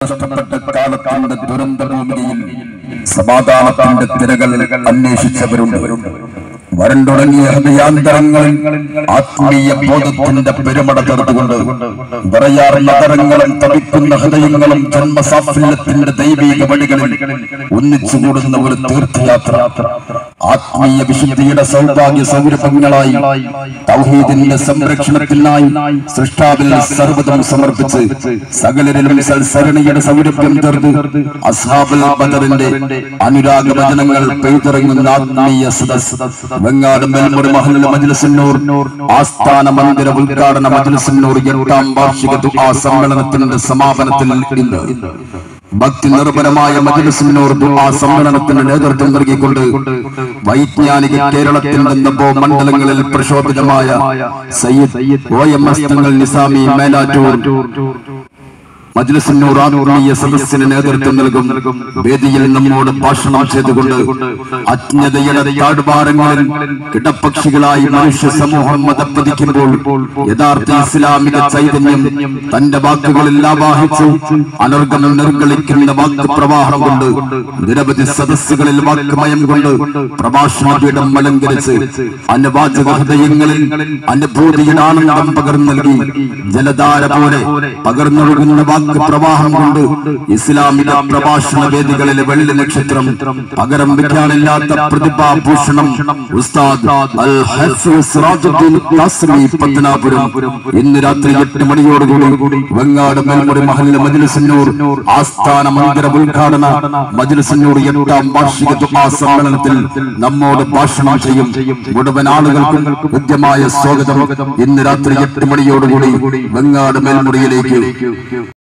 നഷ്ടപ്പെട്ട കാലത്തിന്റെ ദുരന്ത ഭൂമികയിൽ സമാധാനത്തിന്റെ തിരകൾ അന്വേഷിച്ചവരുണ്ട് വരണ്ടുടങ്ങിയ ഹൃദയാന്തരങ്ങളിൽ ആത്മീയ ബോധത്തിന്റെ പെരുമട തീർത്തുകൊണ്ട് വിറയാറുന്ന തരങ്ങളും തപിക്കുന്ന ഹൃദയങ്ങളും ജന്മസാഫല്യത്തിന്റെ ദൈവിക വഴികളിൽ ഒന്നിച്ചുകൂടുന്ന ഒരു തീർത്ഥയാത്ര ആത്മീയ വിശുദ്ധിയുടെ സൗഭാഗ്യ സൗരഭങ്ങളായി തൗഹീദിന്റെ സംരക്ഷണത്തിനായി സൃഷ്ടാവിൽ സർവ്വതം സമർപ്പിച്ച് സകലരിലും സൽസരണിയുടെ സൗരഭ്യം തീർത്ത് അസ്ഹാബുൽ ബദറിന്റെ അനുരാഗ വചനങ്ങൾ പെയ്തിറങ്ങുന്ന ആത്മീയ സദസ് വെങ്ങാട് മെൽമുറി മഹലിൽ മജ്ലിസുന്നൂർ ആസ്ഥാന മന്ദിര ഉദ്ഘാടന മജ്ലിസുന്നൂർ എട്ടാം വാർഷിക ദുആ സമ്മേളനത്തിന്റെ സമാപനത്തിൽ ഇന്ന് ഭക്തി നിർഭരമായ മജ്ലിസുന്നൂർ ദുആ സമ്മേളനത്തിന് നേതൃത്വം നൽകിക്കൊണ്ട് വൈജ്ഞാനിക കേരളത്തിന്റെ നബോ മണ്ഡലങ്ങളിൽ പ്രശോഭിതമായ Sayyid O M S Thangal Nizami Melattur Majlisunnoor ആത്മീയ സദസ്സിന് നേതൃത്വം നൽകും വേദിയിൽ നമ്മോട് ഭാഷണം ചെയ്തുകൊണ്ട് അജ്ഞതയുടെ താഴ്വാരങ്ങളിൽ കിടപ്പക്ഷികളായി മനുഷ്യ സമൂഹം മതപ്പതിക്കുമ്പോൾ യഥാർത്ഥ ഇസ്ലാമിക ചൈതന്യം തന്റെ വാക്കുകളിൽ ആവാഹിച്ച് അനർഗം നിർഗളിക്കുന്ന വാക്ക് പ്രവാഹം കൊണ്ട് നിരവധി സദസ്സുകളിൽ വാക്കുമയം കൊണ്ട് പ്രഭാഷണ പീഠം അലങ്കരിച്ച് അനവാചക ഹൃദയങ്ങളിൽ അനുഭൂതിയുടെ ആനന്ദം പകർന്നു നൽകി ജലധാര പോലെ പകർന്നൊഴുകുന്ന വാക്ക് പ്രവാഹം കൊണ്ട് ഇസ്ലാമിക പ്രഭാഷണ വേദികളിലെ വെള്ളി നക്ഷത്രം പകരം വെക്കാനില്ലാത്ത പ്രതിഭാഭൂഷണം ഉസ്താദ് അൽ ഹഫീസ് സിറാജുദ്ദീൻ കാസിമി പത്തനാപുരം ഇന്ന് രാത്രി എട്ട് മണിയോടുകൂടി വെങ്ങാട് മേൽമുറി മഹല്ല മജ്ലിസുന്നൂർ ആസ്ഥാന മന്ദിര ഉദ്ഘാടന മജ്ലിസുന്നൂർ എട്ടാം വാർഷിക ദുആ സമ്മേളനത്തിൽ നമ്മോട് ഭാഷണം ചെയ്യും മുഴുവൻ ആളുകൾക്കും ഹൃദ്യമായ സ്വാഗതം ഇന്ന് രാത്രി എട്ട് മണിയോടുകൂടി വെങ്ങാട് മേൽമുറിയിലേക്ക്